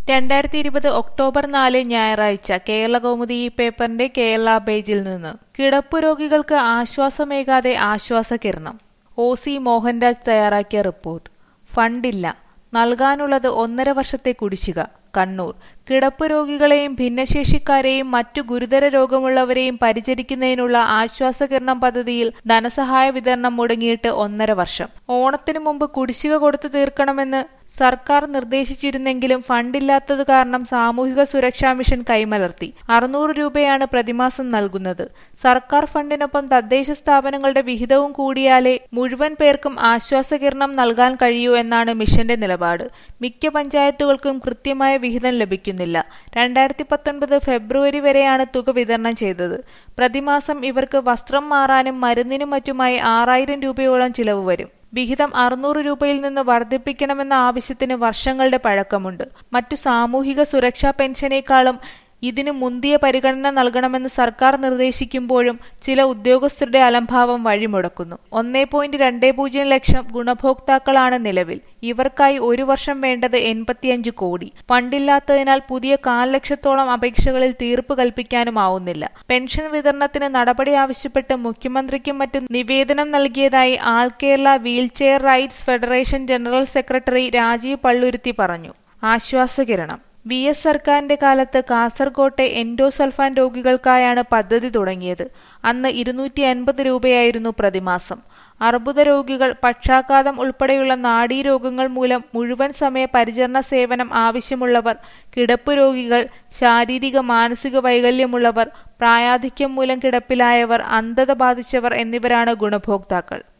രണ്ടായിരത്തി ഇരുപത് ഒക്ടോബർ നാല് ഞായറാഴ്ച കേരളകൗമുദി ഈ പേപ്പറിന്റെ കേരള പേജിൽ നിന്ന് കിടപ്പു രോഗികൾക്ക് ആശ്വാസമേകാതെ ആശ്വാസകിരണം ഒ സി മോഹൻരാജ് തയ്യാറാക്കിയ റിപ്പോർട്ട് ഫണ്ടില്ല നൽകാനുള്ളത് ഒന്നര വർഷത്തെ കുടിശ്ശിക കണ്ണൂർ കിടപ്പ് രോഗികളെയും ഭിന്നശേഷിക്കാരെയും മറ്റു ഗുരുതര രോഗമുള്ളവരെയും പരിചരിക്കുന്നതിനുള്ള ആശ്വാസകിരണം പദ്ധതിയിൽ ധനസഹായ വിതരണം മുടങ്ങിയിട്ട് ഒന്നര വർഷം ഓണത്തിനു മുമ്പ് കുടിശ്ശിക കൊടുത്തു തീർക്കണമെന്ന് സർക്കാർ നിർദ്ദേശിച്ചിരുന്നെങ്കിലും ഫണ്ടില്ലാത്തത് കാരണം സാമൂഹിക സുരക്ഷാ മിഷൻ കൈമലർത്തി അറുന്നൂറ് രൂപയാണ് പ്രതിമാസം നൽകുന്നത് സർക്കാർ ഫണ്ടിനൊപ്പം തദ്ദേശ സ്ഥാപനങ്ങളുടെ വിഹിതവും കൂടിയാലേ മുഴുവൻ പേർക്കും ആശ്വാസകിരണം നൽകാൻ കഴിയൂ എന്നാണ് മിഷന്റെ നിലപാട് മിക്ക പഞ്ചായത്തുകൾക്കും കൃത്യമായ വിഹിതം ലഭിക്കുന്നില്ല രണ്ടായിരത്തി പത്തൊൻപത് ഫെബ്രുവരി വരെയാണ് തുക വിതരണം ചെയ്തത് പ്രതിമാസം ഇവർക്ക് വസ്ത്രം മാറാനും മരുന്നിനും മറ്റുമായി ആറായിരം രൂപയോളം ചിലവ് വരും വിഹിതം അറുന്നൂറ് രൂപയിൽ നിന്ന് വർദ്ധിപ്പിക്കണമെന്ന ആവശ്യത്തിന് വർഷങ്ങളുടെ പഴക്കമുണ്ട് മറ്റു സാമൂഹിക സുരക്ഷാ പെൻഷനേക്കാളും ഇതിനു മുന്തിയ പരിഗണന നൽകണമെന്ന് സർക്കാർ നിർദ്ദേശിക്കുമ്പോഴും ചില ഉദ്യോഗസ്ഥരുടെ അലംഭാവം വഴിമുടക്കുന്നു ഒന്നേ പോയിന്റ് രണ്ടേ പൂജ്യം ലക്ഷം ഗുണഭോക്താക്കളാണ് നിലവിൽ ഇവർക്കായി ഒരു വർഷം വേണ്ടത് എൺപത്തിയഞ്ച് കോടി ഫണ്ടില്ലാത്തതിനാൽ പുതിയ കാൽ ലക്ഷത്തോളം അപേക്ഷകളിൽ തീർപ്പ് കൽപ്പിക്കാനുമാവുന്നില്ല പെൻഷൻ വിതരണത്തിന് നടപടി ആവശ്യപ്പെട്ട് മുഖ്യമന്ത്രിക്കും മറ്റും നിവേദനം നൽകിയതായി all Kerala wheelchair rights federation general secretary Rajeev Palluruthy പറഞ്ഞു ആശ്വാസകിരണം വി എസ് സർക്കാരിന്റെ കാലത്ത് കാസർകോട്ടെ എൻഡോസൾഫാൻ രോഗികൾക്കായാണ് പദ്ധതി തുടങ്ങിയത് അന്ന് ഇരുന്നൂറ്റി അൻപത് രൂപയായിരുന്നു പ്രതിമാസം അർബുദ രോഗികൾ പക്ഷാഘാതം ഉൾപ്പെടെയുള്ള നാഡീരോഗങ്ങൾ മൂലം മുഴുവൻ സമയ പരിചരണ സേവനം ആവശ്യമുള്ളവർ കിടപ്പ് രോഗികൾ ശാരീരിക മാനസിക വൈകല്യമുള്ളവർ പ്രായാധിക്യം മൂലം കിടപ്പിലായവർ അന്ധത ബാധിച്ചവർ എന്നിവരാണ് ഗുണഭോക്താക്കൾ